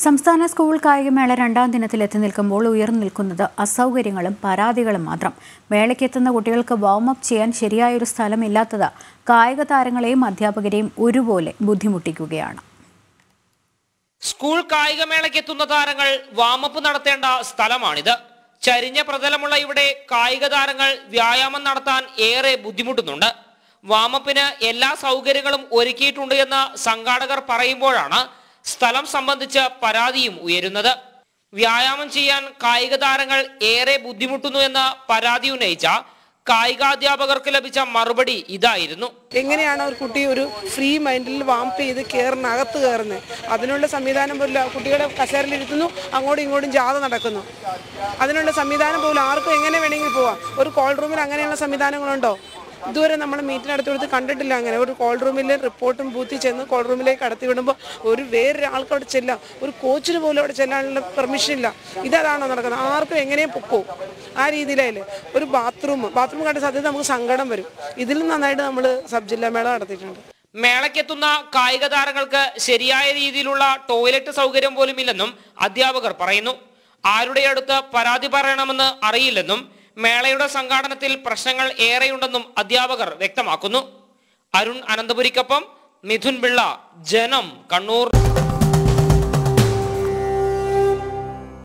സംസ്ഥാന സ്കൂൾ കായികമേള രണ്ടാം ദിനത്തിൽ എത്തി നിൽക്കുമ്പോൾ ഉയർന്നു നിൽക്കുന്നത് അസൗകര്യങ്ങളും പരാതികളും മാത്രം മേളയ്ക്കെത്തുന്ന കുട്ടികൾക്ക് വാമപ്പ് ചെയ്യാൻ ശരിയായൊരു സ്ഥലമില്ലാത്തത് കായിക താരങ്ങളെയും അധ്യാപകരെയും ഒരുപോലെ ബുദ്ധിമുട്ടിക്കുകയാണ് സ്കൂൾ കായികമേളയ്ക്ക് എത്തുന്ന താരങ്ങൾ വാമപ്പ് നടത്തേണ്ട സ്ഥലമാണിത് ചരിഞ്ഞ പ്രതലമുള്ള ഇവിടെ കായിക താരങ്ങൾ വ്യായാമം നടത്താൻ ഏറെ ബുദ്ധിമുട്ടുന്നുണ്ട് വാമപ്പിന് എല്ലാ സൗകര്യങ്ങളും ഒരുക്കിയിട്ടുണ്ട് എന്ന് സംഘാടകർ പറയുമ്പോഴാണ് സ്ഥലം സംബന്ധിച്ച് പരാതിയും ഉയരുന്നത് വ്യായാമം ചെയ്യാൻ കായിക താരങ്ങൾ ഏറെ ബുദ്ധിമുട്ടുന്നു എന്ന് പരാതി ഉന്നയിച്ച കായികാധ്യാപകർക്ക് ലഭിച്ച മറുപടി ഇതായിരുന്നു എങ്ങനെയാണ് ഒരു കുട്ടി ഒരു ഫ്രീ മൈൻഡിൽ വാംപ് ചെയ്ത് കയറുന്ന അകത്ത് കയറുന്നത് അതിനുള്ള സംവിധാനം പോലും കുട്ടികളെ കസേരയിലിരുത്തുന്നു അങ്ങോട്ടും ഇങ്ങോട്ടും ജാഥ നടക്കുന്നു അതിനുള്ള സംവിധാനം പോലും ആർക്കും എങ്ങനെ വേണമെങ്കിൽ പോവാം ഒരു കോൾ റൂമിൽ അങ്ങനെയുള്ള സംവിധാനങ്ങളുണ്ടോ ഇതുവരെ നമ്മൾ മീറ്റിനടുത്ത് കൊടുത്ത് കണ്ടിട്ടില്ല അങ്ങനെ ഒരു കോൾ റൂമിൽ റിപ്പോർട്ടും ബൂത്തിൽ ചെന്ന് കോൾ റൂമിലേക്ക് കടത്തി വിടുമ്പോൾ ഒരു വേറൊരാൾക്ക് അവിടെ ചെല്ലാം ഒരു കോച്ചിന് പോലും അവിടെ ചെല്ലാനുള്ള പെർമിഷൻ ഇല്ല ഇതാണോ നടക്കുന്നത് ആർക്കും എങ്ങനെയും പൊക്കോ ആ രീതിയിലല്ലേ ഒരു ബാത്റൂം ബാത്റൂം കണ്ട സാധ്യത നമുക്ക് സങ്കടം വരും ഇതിലും നന്നായിട്ട് നമ്മൾ സബ് ജില്ലാ മേള നടത്തിയിട്ടുണ്ട് മേളയ്ക്കെത്തുന്ന കായിക താരങ്ങൾക്ക് ശരിയായ രീതിയിലുള്ള ടോയ്ലറ്റ് സൗകര്യം പോലും ഇല്ലെന്നും അധ്യാപകർ പറയുന്നു ആരുടെ അടുത്ത് പരാതി പറയണമെന്ന് അറിയില്ലെന്നും മേളയുടെ സംഘാടനത്തിൽ പ്രശ്നങ്ങൾ ഏറെയുണ്ടെന്നും അധ്യാപകർ വ്യക്തമാക്കുന്നു അരുൺ അനന്തപുരിക്കൊപ്പം മിഥുൻ പിള്ള ജനം കണ്ണൂർ